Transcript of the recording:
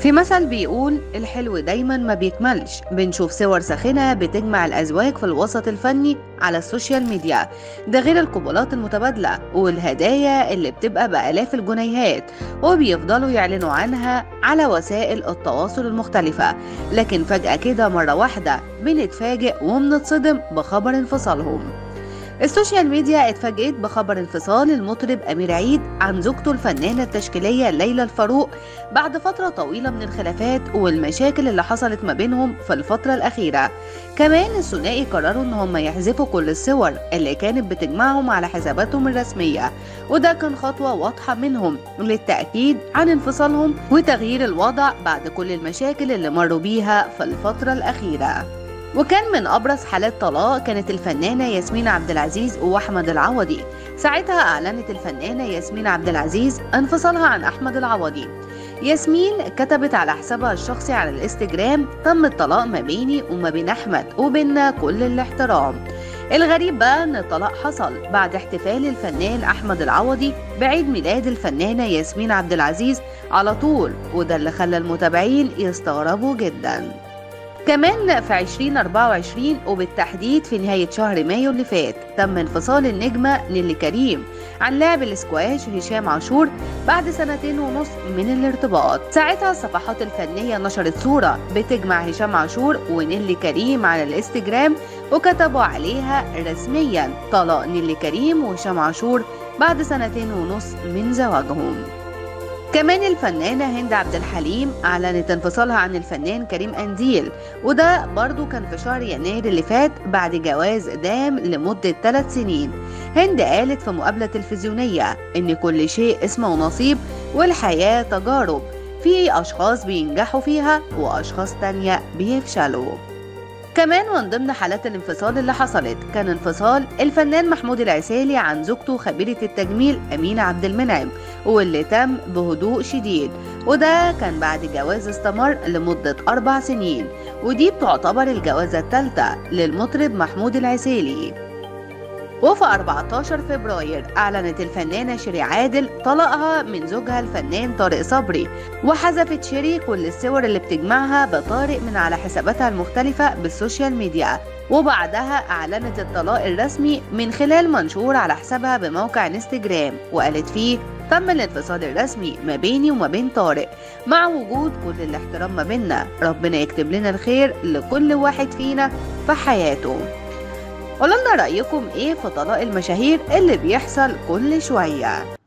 في مثل بيقول الحلو دايما ما بيكملش بنشوف صور ساخنة بتجمع الأزواج في الوسط الفني على السوشيال ميديا ده غير القبلات المتبادلة والهدايا اللي بتبقى بآلاف الجنيهات وبيفضلوا يعلنوا عنها على وسائل التواصل المختلفة لكن فجأة كده مرة واحدة بنتفاجئ وبنتصدم بخبر انفصالهم السوشيال ميديا اتفاجئت بخبر انفصال المطرب أمير عيد عن زوجته الفنانة التشكيلية ليلى الفاروق بعد فترة طويلة من الخلافات والمشاكل اللي حصلت ما بينهم في الفترة الأخيرة كمان الثنائي قرروا ان هم يحذفوا كل الصور اللي كانت بتجمعهم على حساباتهم الرسمية وده كان خطوة واضحة منهم للتأكيد عن انفصالهم وتغيير الوضع بعد كل المشاكل اللي مروا بيها في الفترة الأخيرة وكان من ابرز حالات طلاق كانت الفنانه ياسمين عبد العزيز واحمد العوضي ساعتها اعلنت الفنانه ياسمين عبد العزيز انفصالها عن احمد العوضي ياسمين كتبت على حسابها الشخصي على الانستجرام تم الطلاق ما بيني وما بين احمد وبيننا كل الاحترام الغريب بقى ان الطلاق حصل بعد احتفال الفنان احمد العوضي بعيد ميلاد الفنانه ياسمين عبد العزيز على طول وده اللي خلى المتابعين يستغربوا جدا كمان في 2024 وبالتحديد في نهاية شهر مايو اللي فات تم انفصال النجمة نيلي كريم عن لاعب الاسكواش هشام عاشور بعد سنتين ونص من الارتباط ساعتها الصفحات الفنية نشرت صورة بتجمع هشام عاشور ونيلي كريم على الانستجرام وكتبوا عليها رسميا طلاق نيلي كريم وهشام عاشور بعد سنتين ونص من زواجهم كمان الفنانة هند عبد الحليم أعلنت انفصالها عن الفنان كريم أنديل وده برضو كان في شهر يناير اللي فات بعد جواز دام لمدة 3 سنين هند قالت في مقابلة تلفزيونية إن كل شيء اسمه نصيب والحياة تجارب في أشخاص بينجحوا فيها وأشخاص تانية بيفشلوا كمان من ضمن حالات الانفصال اللي حصلت كان انفصال الفنان محمود العسالي عن زوجته خبيرة التجميل أمينة عبد المنعم واللي تم بهدوء شديد وده كان بعد جواز استمر لمدة أربع سنين ودي بتعتبر الجوازة الثالثة للمطرب محمود العسالي وفي 14 فبراير أعلنت الفنانة شيري عادل طلاقها من زوجها الفنان طارق صبري وحذفت شيري كل الصور اللي بتجمعها بطارق من على حساباتها المختلفة بالسوشيال ميديا وبعدها أعلنت الطلاق الرسمي من خلال منشور على حسابها بموقع انستجرام وقالت فيه تم الانفصال الرسمي ما بيني وما بين طارق مع وجود كل الاحترام ما بيننا ربنا يكتب لنا الخير لكل واحد فينا في حياته قولوا لنا رأيكم ايه في طلاق المشاهير اللي بيحصل كل شوية